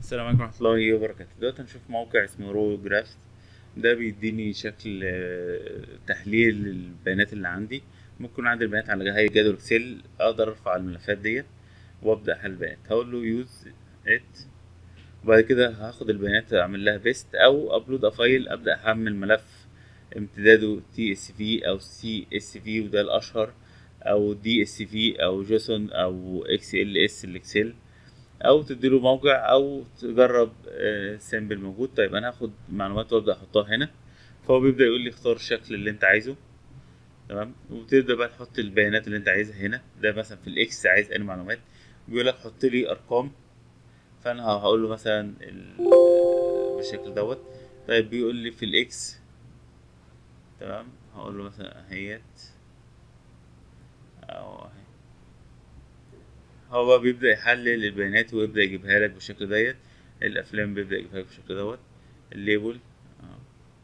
السلام عليكم ورحمة الله وبركاته دلوقتي هنشوف موقع اسمه رو جرافت ده بيديني شكل آه، تحليل البيانات اللي عندي ممكن يكون عندي البيانات على هيئة جدول اكسل اقدر ارفع الملفات ديت وابدا احلل البيانات هقول له يوز ات وبعد كده هاخد البيانات اعمل لها بيست او ابلود افايل ابدا احمل ملف امتداده تي اس في او سي اس في وده الاشهر او دي اس في او جيسون او اكس ال اس الاكسل او تديله موقع او تجرب سامبل موجود طيب انا هاخد معلومات وابدا احطها هنا فهو بيبدا يقول لي اختار الشكل اللي انت عايزه تمام وتبدا بقى تحط البيانات اللي انت عايزها هنا ده مثلا في الاكس عايز اي معلومات بيقول لك حط لي ارقام فانا هقول له مثلا ال- بالشكل دوت طيب بيقول لي في الاكس تمام هقول له مثلا اهيت او اهي هو بقى بيبدأ يحلل البيانات ويبدأ يجيبها لك بالشكل ديت الأفلام بيبدأ يجيبها لك بالشكل دوت الليبل آه.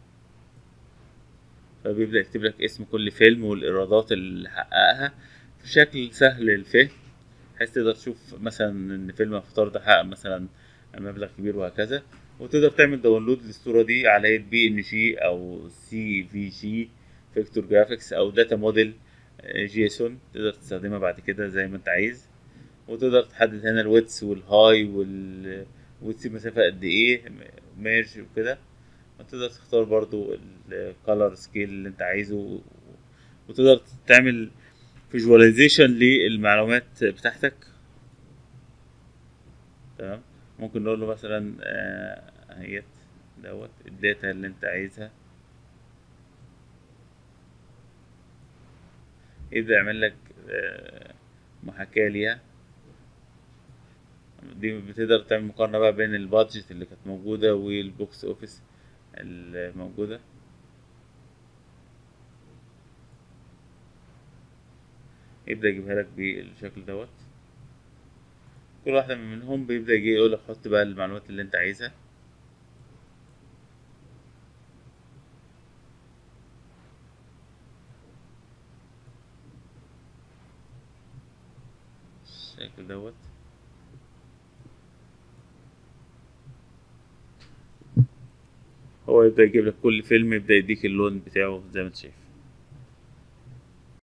فبيبدأ يكتب لك اسم كل فيلم والإيرادات اللي حققها في شكل سهل للفهم بحيث تقدر تشوف مثلا إن فيلم أفاتار ده حقق مثلا مبلغ كبير وهكذا وتقدر تعمل داونلود للصورة دي على هيئة بي إن جي أو سي في جي فيكتور جرافيكس أو داتا موديل جيسون تقدر تستخدمها بعد كده زي ما أنت عايز وتقدر تحدد هنا الويتس والهاي وال وتسيب مسافة قد ايه ميرج وكده وتقدر تختار برضو الكالر سكيل اللي انت عايزه وتقدر تعمل فيجواليزيشن للمعلومات بتاعتك تمام ممكن نقول له مثلا آه، اهيت دوت الداتا اللي انت عايزها يبدأ يعمل لك آه، محاكاة ليها دي بتقدر تعمل مقارنة بقى بين البادجت اللي كانت موجودة والبوكس اوفيس الموجودة يبدأ يجيبها لك بالشكل دوت كل واحدة منهم بيبدأ يجي يقول لك حط بقى المعلومات اللي انت عايزها الشكل دوت هو يبدأ يجيب لك كل فيلم يبدأ يديك اللون بتاعه زي ما انت شايف